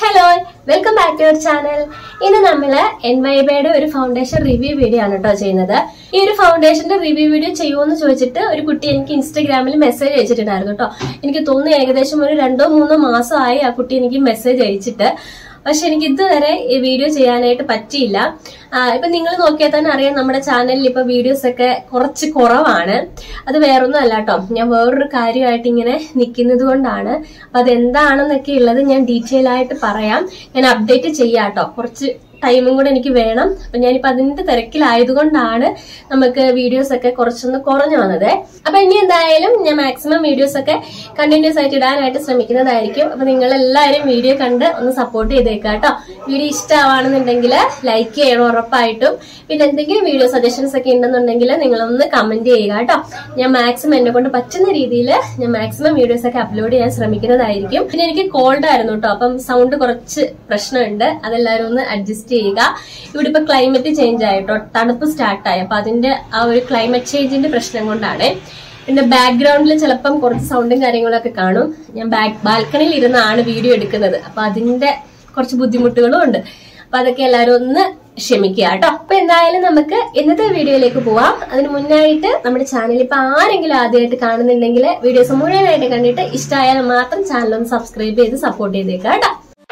Hello welcome back to your channel ഇന്ന് നമ്മള് N വൈബയുടെ ഒരു ഫൗണ്ടേഷൻ റിവ്യൂ വീഡിയോ ആണ് കേട്ടോ ചെയ്യുന്നത് ഈ ഒരു ഫൗണ്ടേഷന്റെ റിവ്യൂ വീഡിയോ ചെയ്യുമോന്ന് ചോദിച്ചിട്ട് ഒരു കുട്ടി എനിക്ക് ഇൻസ്റ്റാഗ്രാമിൽ മെസ്സേജ് അയച്ചിട്ടുണ്ടായിരുന്നു കേട്ടോ എനിക്ക് തോന്നുന്നു ഏകദേശം ഒരു രണ്ടോ മൂന്നോ മാസമായി ആ കുട്ടി എനിക്ക് മെസ്സേജ് അയച്ചിട്ട് പക്ഷെ എനിക്ക് ഇതുവരെ ഈ വീഡിയോ ചെയ്യാനായിട്ട് പറ്റിയില്ല ആ, ഇപ്പൊ നിങ്ങൾ നോക്കിയാൽ തന്നെ അറിയാം നമ്മുടെ ചാനലിൽ ഇപ്പൊ വീഡിയോസ് ഒക്കെ കുറച്ച് കുറവാണ് അത് വേറൊന്നും അല്ല കേട്ടോ ഞാൻ വേറൊരു കാര്യമായിട്ട് ഇങ്ങനെ നിൽക്കുന്നത് കൊണ്ടാണ് അപ്പൊ അതെന്താണെന്നൊക്കെ ഉള്ളത് ഞാൻ ഡീറ്റെയിൽ ആയിട്ട് പറയാം ഞാൻ അപ്ഡേറ്റ് ചെയ്യാം കേട്ടോ കുറച്ച് ടൈമും കൂടെ എനിക്ക് വേണം അപ്പൊ ഞാനിപ്പോ അതിന്റെ തിരക്കിലായതുകൊണ്ടാണ് നമുക്ക് വീഡിയോസ് ഒക്കെ കുറച്ചൊന്ന് കുറഞ്ഞു വന്നത് അപ്പൊ ഇനി എന്തായാലും ഞാൻ മാക്സിമം വീഡിയോസ് ഒക്കെ കണ്ടിന്യൂസ് ആയിട്ട് ഇടാനായിട്ട് ശ്രമിക്കുന്നതായിരിക്കും അപ്പൊ നിങ്ങൾ എല്ലാവരും വീഡിയോ കണ്ട് ഒന്ന് സപ്പോർട്ട് ചെയ്തേക്കാം കേട്ടോ വീഡിയോ ഇഷ്ടമാണെന്നുണ്ടെങ്കിൽ ലൈക്ക് ചെയ്യണം ഉറപ്പായിട്ടും പിന്നെ എന്തെങ്കിലും വീഡിയോ സജഷൻസ് ഒക്കെ ഉണ്ടെന്നുണ്ടെങ്കിൽ നിങ്ങളൊന്ന് കമന്റ് ചെയ്യുക കേട്ടോ ഞാൻ മാക്സിമം എന്നെ കൊണ്ട് പറ്റുന്ന രീതിയിൽ ഞാൻ മാക്സിമം വീഡിയോസ് ഒക്കെ അപ്ലോഡ് ചെയ്യാൻ ശ്രമിക്കുന്നതായിരിക്കും പിന്നെ എനിക്ക് കോൾഡ് ആയിരുന്നു കേട്ടോ അപ്പം സൗണ്ട് കുറച്ച് പ്രശ്നമുണ്ട് അതെല്ലാവരും ഒന്ന് അഡ്ജസ്റ്റ് ചെയ്യുക ഇവിടെ ഇപ്പൊ ക്ലൈമറ്റ് ചേഞ്ച് ആയിട്ടോ തണുപ്പ് സ്റ്റാർട്ടായി അപ്പൊ അതിന്റെ ആ ഒരു ക്ലൈമറ്റ് ചേഞ്ചിന്റെ പ്രശ്നം കൊണ്ടാണ് പിന്നെ ബാക്ക്ഗ്രൗണ്ടിൽ ചിലപ്പം കുറച്ച് സൗണ്ടും കാര്യങ്ങളൊക്കെ കാണും ഞാൻ ബാക്ക് ബാൽക്കണിയിൽ ഇരുന്നാണ് വീഡിയോ എടുക്കുന്നത് അപ്പൊ അതിന്റെ കുറച്ച് ബുദ്ധിമുട്ടുകളും ഉണ്ട് അപ്പൊ അതൊക്കെ എല്ലാവരും ഒന്ന് ക്ഷമിക്കുക കേട്ടോ അപ്പൊ എന്തായാലും നമുക്ക് ഇന്നത്തെ വീഡിയോയിലേക്ക് പോവാം അതിന് മുന്നായിട്ട് നമ്മുടെ ചാനൽ ഇപ്പൊ ആരെങ്കിലും ആദ്യമായിട്ട് കാണുന്നുണ്ടെങ്കിൽ വീഡിയോസ് മുഴുവനായിട്ട് കണ്ടിട്ട് ഇഷ്ടമായാൽ മാത്രം ചാനൽ ഒന്ന് സബ്സ്ക്രൈബ് ചെയ്ത് സപ്പോർട്ട് ചെയ്തേക്കാം കേട്ടോ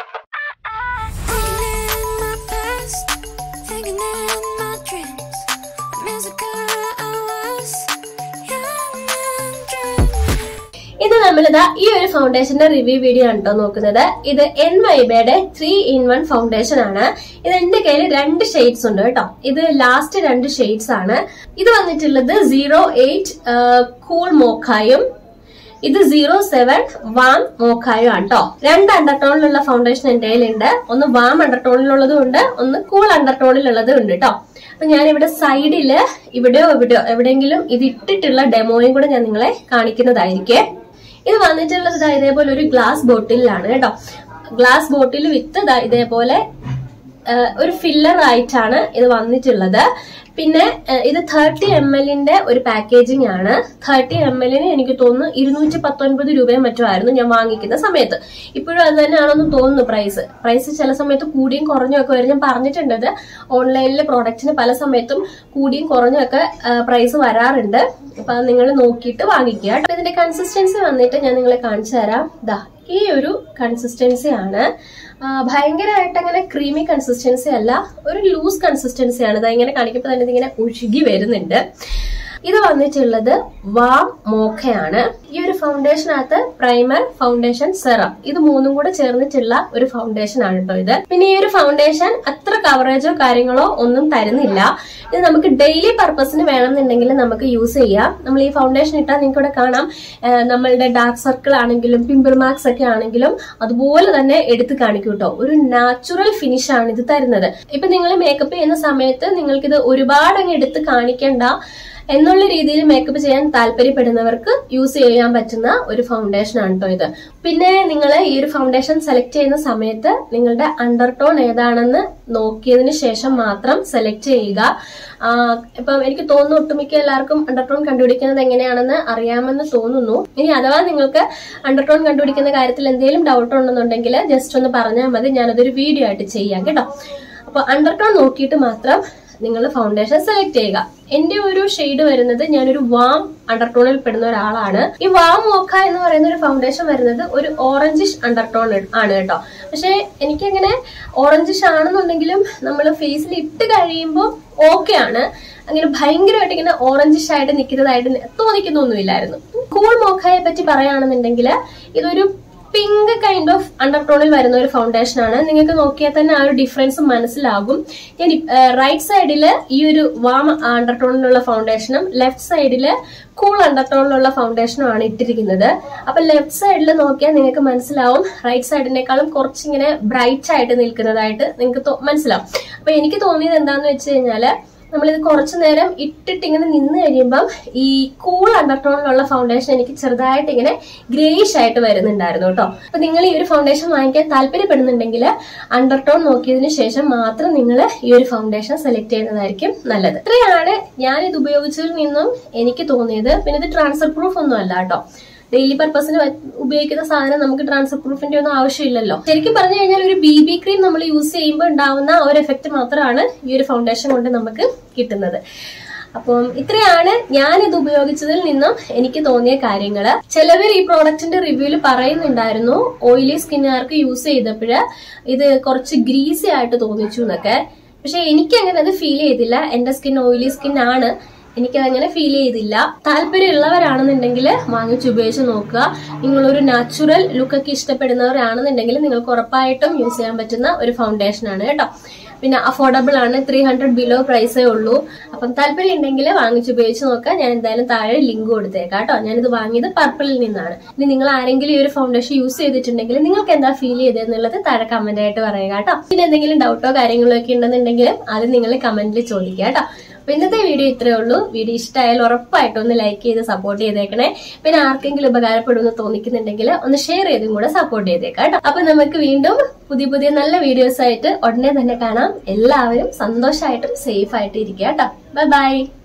Thinking in my past, thinking in my dreams. Music I was young and dreaming. ഇത് നമ്മളിതാ ഈ ഒരു ഫൗണ്ടേഷന്റെ റിവ്യൂ വീഡിയോ ആണ് കേട്ടോ നോക്കുന്നത് ഇത് എൻ വൈബയുടെ ത്രീ ഇൻ വൺ ഫൗണ്ടേഷൻ ആണ് ഇത് എന്റെ കയ്യിൽ രണ്ട് ഷെയ്ഡ്സ് ഉണ്ട് കേട്ടോ ഇത് ലാസ്റ്റ് രണ്ട് ഷെയ്ഡ്സ് ആണ് ഇത് വന്നിട്ടുള്ളത് സീറോ എയ്റ്റ് കൂൾ മോക്കായും ഇത് സീറോ സെവൻ വാം മോക്കായും ആണ് കേട്ടോ രണ്ട് അണ്ടർടോണിലുള്ള ഫൗണ്ടേഷൻ എന്റെ കയ്യിലുണ്ട് ഒന്ന് വാം അണ്ടർടോണിലുള്ളതും ഉണ്ട് ഒന്ന് കൂൾ അണ്ടർടോണിലുള്ളതും ഉണ്ട് കേട്ടോ അപ്പൊ ഞാൻ ഇവിടെ സൈഡില് ഇവിടെയോ ഇവിടെയോ എവിടെയെങ്കിലും ഇത് ഇട്ടിട്ടുള്ള ഡെമോയും കൂടെ ഞാൻ നിങ്ങളെ കാണിക്കുന്നതായിരിക്കും ഇത് വന്നിട്ടുള്ളത് ദാ ഇതേപോലെ ഒരു ഗ്ലാസ് ബോട്ടിലാണ് കേട്ടോ ഗ്ലാസ് ബോട്ടിൽ വിത്ത് ദാ ഇതേപോലെ ആ, ഒരു ഫില്ലർ ആയിട്ടാണ് ഇത് വന്നിട്ടുള്ളത് പിന്നെ ആ, ഇത് തേർട്ടി എം എല്ലിന്റെ ഒരു പാക്കേജിംഗ് ആണ് തേർട്ടി എം എല്ലിന് എനിക്ക് തോന്നുന്നു ഇരുന്നൂറ്റി പത്തൊൻപത് രൂപയും മറ്റോ ആയിരുന്നു ഞാൻ വാങ്ങിക്കുന്ന സമയത്ത് ഇപ്പോഴും അത് തന്നെയാണെന്ന് തോന്നുന്നു പ്രൈസ് പ്രൈസ് ചില സമയത്ത് കൂടിയും കുറഞ്ഞും ഒക്കെ വരും ഞാൻ പറഞ്ഞിട്ടുണ്ട് ഇത് ഓൺലൈനിലെ പ്രോഡക്റ്റിന് പല സമയത്തും കൂടിയും കുറഞ്ഞും ഒക്കെ പ്രൈസ് വരാറുണ്ട് അപ്പൊ അത് നിങ്ങൾ നോക്കിയിട്ട് വാങ്ങിക്കുക കേട്ടോ. ഇതിന്റെ കൺസിസ്റ്റൻസി വന്നിട്ട് ഞാൻ നിങ്ങളെ കാണിച്ചു തരാം ദാ ഈ ഒരു കൺസിസ്റ്റൻസി ആണ് ആ, ഭയങ്കരമായിട്ട് അങ്ങനെ ക്രീമി കൺസിസ്റ്റൻസി അല്ല ഒരു ലൂസ് കൺസിസ്റ്റൻസി ആണ് ഇത് ഇങ്ങനെ കാണിക്കുമ്പോൾ തന്നെ ഇതിങ്ങനെ ഒഴുകി വരുന്നുണ്ട് ഇത് വന്നിട്ടുള്ളത് വാം മോഖയാണ് ഈ ഒരു ഫൗണ്ടേഷനകത്ത് പ്രൈമർ ഫൗണ്ടേഷൻ സെറം ഇത് മൂന്നും കൂടെ ചേർന്നിട്ടുള്ള ഒരു ഫൗണ്ടേഷൻ ആണ് കേട്ടോ ഇത് പിന്നെ ഈ ഒരു ഫൗണ്ടേഷൻ അത്ര കവറേജോ കാര്യങ്ങളോ ഒന്നും തരുന്നില്ല ഇത് നമുക്ക് ഡെയിലി പർപ്പസിന് വേണമെന്നുണ്ടെങ്കിൽ നമുക്ക് യൂസ് ചെയ്യാം നമ്മൾ ഈ ഫൗണ്ടേഷൻ ഇട്ടാൽ നിങ്ങൾക്ക് ഇവിടെ കാണാം ആ, നമ്മളുടെ ഡാർക്ക് സർക്കിൾ ആണെങ്കിലും പിമ്പിൾ മാർക്സ് ഒക്കെ ആണെങ്കിലും അതുപോലെ തന്നെ എടുത്ത് കാണിക്കും കേട്ടോ ഒരു നാച്ചുറൽ ഫിനിഷ് ആണ് ഇത് തരുന്നത് ഇപ്പൊ നിങ്ങൾ മേക്കപ്പ് ചെയ്യുന്ന സമയത്ത് നിങ്ങൾക്കിത് ഒരുപാട് അങ്ങ് എടുത്ത് കാണിക്കേണ്ട എന്നുള്ള രീതിയിൽ മേക്കപ്പ് ചെയ്യാൻ താല്പര്യപ്പെടുന്നവർക്ക് യൂസ് ചെയ്യാൻ പറ്റുന്ന ഒരു ഫൗണ്ടേഷൻ ആണ് കേട്ടോ ഇത് പിന്നെ നിങ്ങൾ ഈ ഒരു ഫൗണ്ടേഷൻ സെലക്ട് ചെയ്യുന്ന സമയത്ത് നിങ്ങളുടെ അണ്ടർടോൺ ഏതാണെന്ന് നോക്കിയതിന് ശേഷം മാത്രം സെലക്ട് ചെയ്യുക ആ, ഇപ്പം എനിക്ക് തോന്നുന്നു ഒട്ടുമിക്ക എല്ലാവർക്കും അണ്ടർടോൺ കണ്ടുപിടിക്കുന്നത് എങ്ങനെയാണെന്ന് അറിയാമെന്ന് തോന്നുന്നു ഇനി അഥവാ നിങ്ങൾക്ക് അണ്ടർടോൺ കണ്ടുപിടിക്കുന്ന കാര്യത്തിൽ എന്തെങ്കിലും ഡൗട്ട് ഉണ്ടെന്നുണ്ടെങ്കിൽ ജസ്റ്റ് ഒന്ന് പറഞ്ഞാൽ മതി ഞാനതൊരു വീഡിയോ ആയിട്ട് ചെയ്യാം കേട്ടോ അപ്പൊ അണ്ടർടോൺ നോക്കിയിട്ട് മാത്രം നിങ്ങൾ ഫൗണ്ടേഷൻ സെലക്ട് ചെയ്യുക എന്റെ ഒരു ഷെയ്ഡ് വരുന്നത് ഞാനൊരു വാം അണ്ടർടോണിൽ പെടുന്ന ഒരാളാണ് ഈ വാം മോക്ക എന്ന് പറയുന്ന ഒരു ഫൗണ്ടേഷൻ വരുന്നത് ഒരു ഓറഞ്ചിഷ് അണ്ടർടോൺ ആണ് കേട്ടോ പക്ഷെ എനിക്കങ്ങനെ ഓറഞ്ചിഷ് ആണെന്നുണ്ടെങ്കിലും നമ്മൾ ഫേസിൽ ഇട്ട് കഴിയുമ്പോൾ ഓക്കെ ആണ് അങ്ങനെ ഭയങ്കരമായിട്ട് ഇങ്ങനെ ഓറഞ്ചിഷ് ആയിട്ട് നിൽക്കുന്നതായിട്ട് തോന്നിക്കുന്നൊന്നുമില്ലായിരുന്നു കൂൾ മോക്കായെ പറ്റി പറയുകയാണെന്നുണ്ടെങ്കിൽ ഇതൊരു പിങ്ക് കൈൻഡ് ഓഫ് അണ്ടർടോണിൽ വരുന്ന ഒരു ഫൗണ്ടേഷൻ ആണ് നിങ്ങൾക്ക് നോക്കിയാൽ തന്നെ ആ ഒരു ഡിഫറൻസ് മനസ്സിലാകും ഞാൻ റൈറ്റ് സൈഡിൽ ഈ ഒരു വാം അണ്ടർടോണിലുള്ള ഫൗണ്ടേഷനും ലെഫ്റ്റ് സൈഡിൽ കൂൾ അണ്ടർടോണിലുള്ള ഫൗണ്ടേഷനും ആണ് ഇട്ടിരിക്കുന്നത് അപ്പൊ ലെഫ്റ്റ് സൈഡിൽ നോക്കിയാൽ നിങ്ങൾക്ക് മനസ്സിലാവും റൈറ്റ് സൈഡിനേക്കാളും കുറച്ചിങ്ങനെ ബ്രൈറ്റ് ആയിട്ട് നിൽക്കുന്നതായിട്ട് നിങ്ങൾക്ക് തോ- മനസ്സിലാവും അപ്പൊ എനിക്ക് തോന്നിയത് എന്താന്ന് വെച്ച് കഴിഞ്ഞാല് നമ്മളിത് കുറച്ചു നേരം ഇട്ടിട്ട് ഇങ്ങനെ നിന്ന് കഴിയുമ്പം ഈ കൂൾ അണ്ടർടോണിലുള്ള ഫൗണ്ടേഷൻ എനിക്ക് ചെറുതായിട്ട് ഇങ്ങനെ ഗ്രേയിഷ് ആയിട്ട് വരുന്നുണ്ടായിരുന്നു കേട്ടോ അപ്പൊ നിങ്ങൾ ഈ ഒരു ഫൗണ്ടേഷൻ വാങ്ങിക്കാൻ താല്പര്യപ്പെടുന്നുണ്ടെങ്കിൽ അണ്ടർടോൺ നോക്കിയതിന് ശേഷം മാത്രം നിങ്ങൾ ഈ ഒരു ഫൗണ്ടേഷൻ സെലക്ട് ചെയ്യുന്നതായിരിക്കും നല്ലത് ഇത്രയാണ് ഞാൻ ഇത് ഉപയോഗിച്ചതിൽ നിന്നും എനിക്ക് തോന്നിയത് പിന്നെ ഇത് ട്രാൻസ്ഫർ പ്രൂഫ് ഒന്നും അല്ല കേട്ടോ ഡെയിലി പർപ്പസിന് ഉപയോഗിക്കുന്ന സാധനം നമുക്ക് ട്രാൻസ്ഫർ പ്രൂഫിന്റെ ഒന്നും ആവശ്യമില്ലല്ലോ ശരിക്കും പറഞ്ഞു കഴിഞ്ഞാൽ ഒരു ബി ബി ക്രീം നമ്മൾ യൂസ് ചെയ്യുമ്പോൾ ഉണ്ടാവുന്ന ആ ഒരു എഫക്റ്റ് മാത്രമാണ് ഈ ഒരു ഫൗണ്ടേഷൻ കൊണ്ട് നമുക്ക് കിട്ടുന്നത് അപ്പം ഇത്രയാണ് ഞാൻ ഇത് ഉപയോഗിച്ചതിൽ നിന്നും എനിക്ക് തോന്നിയ കാര്യങ്ങൾ ചിലവർ ഈ പ്രോഡക്റ്റിന്റെ റിവ്യൂല് പറയുന്നുണ്ടായിരുന്നു ഓയിലി സ്കിന്നുകാർക്ക് യൂസ് ചെയ്തപ്പോഴ് ഇത് കുറച്ച് ഗ്രീസി ആയിട്ട് തോന്നിച്ചു എന്നൊക്കെ പക്ഷെ എനിക്ക് അങ്ങനെ അത് ഫീൽ ചെയ്തില്ല എന്റെ സ്കിൻ ഓയിലി സ്കിൻ ആണ് എനിക്കതങ്ങനെ ഫീൽ ചെയ്തില്ല താല്പര്യമുള്ളവരാണെന്നുണ്ടെങ്കിൽ വാങ്ങിച്ച് ഉപയോഗിച്ച് നോക്കുക നിങ്ങളൊരു നാച്ചുറൽ ലുക്കൊക്കെ ഇഷ്ടപ്പെടുന്നവരാണെന്നുണ്ടെങ്കിൽ നിങ്ങൾക്ക് ഉറപ്പായിട്ടും യൂസ് ചെയ്യാൻ പറ്റുന്ന ഒരു ഫൗണ്ടേഷൻ ആണ് കേട്ടോ പിന്നെ അഫോർഡബിൾ ആണ് ത്രീ ഹൺഡ്രഡ് ബിലോ പ്രൈസേ ഉള്ളൂ അപ്പം താല്പര്യം ഉണ്ടെങ്കിൽ വാങ്ങിച്ച് ഉപയോഗിച്ച് നോക്കാം ഞാൻ എന്തായാലും താഴെ ലിങ്ക് കൊടുത്തേക്കാം കേട്ടോ ഞാനിത് വാങ്ങിയത് പർപ്പിളിൽ നിന്നാണ് ഇനി നിങ്ങൾ ആരെങ്കിലും ഈ ഒരു ഫൗണ്ടേഷൻ യൂസ് ചെയ്തിട്ടുണ്ടെങ്കിൽ നിങ്ങൾക്ക് എന്താ ഫീൽ ചെയ്തതെന്നുള്ളത് താഴെ കമന്റ് ആയിട്ട് പറയുക കേട്ടോ പിന്നെ എന്തെങ്കിലും ഡൗട്ടോ കാര്യങ്ങളോ ഒക്കെ ഉണ്ടെന്നുണ്ടെങ്കിൽ അത് നിങ്ങൾ കമന്റിൽ ചോദിക്കുക കേട്ടോ അപ്പൊ ഇന്നത്തെ വീഡിയോ ഇത്രയേ ഉള്ളൂ വീഡിയോ ഇഷ്ടമായാൽ ഉറപ്പായിട്ടും ഒന്ന് ലൈക്ക് ചെയ്ത് സപ്പോർട്ട് ചെയ്തേക്കണേ പിന്നെ ആർക്കെങ്കിലും ഉപകാരപ്പെടുമെന്ന് തോന്നിക്കുന്നുണ്ടെങ്കിൽ ഒന്ന് ഷെയർ ചെയ്തും കൂടെ സപ്പോർട്ട് ചെയ്തേക്കാം കേട്ടോ അപ്പൊ നമുക്ക് വീണ്ടും പുതിയ പുതിയ നല്ല വീഡിയോസ് ആയിട്ട് ഉടനെ തന്നെ കാണാം എല്ലാവരും സന്തോഷമായിട്ടും സേഫ് ആയിട്ട് ഇരിക്കുക കേട്ടോ ബൈ ബൈ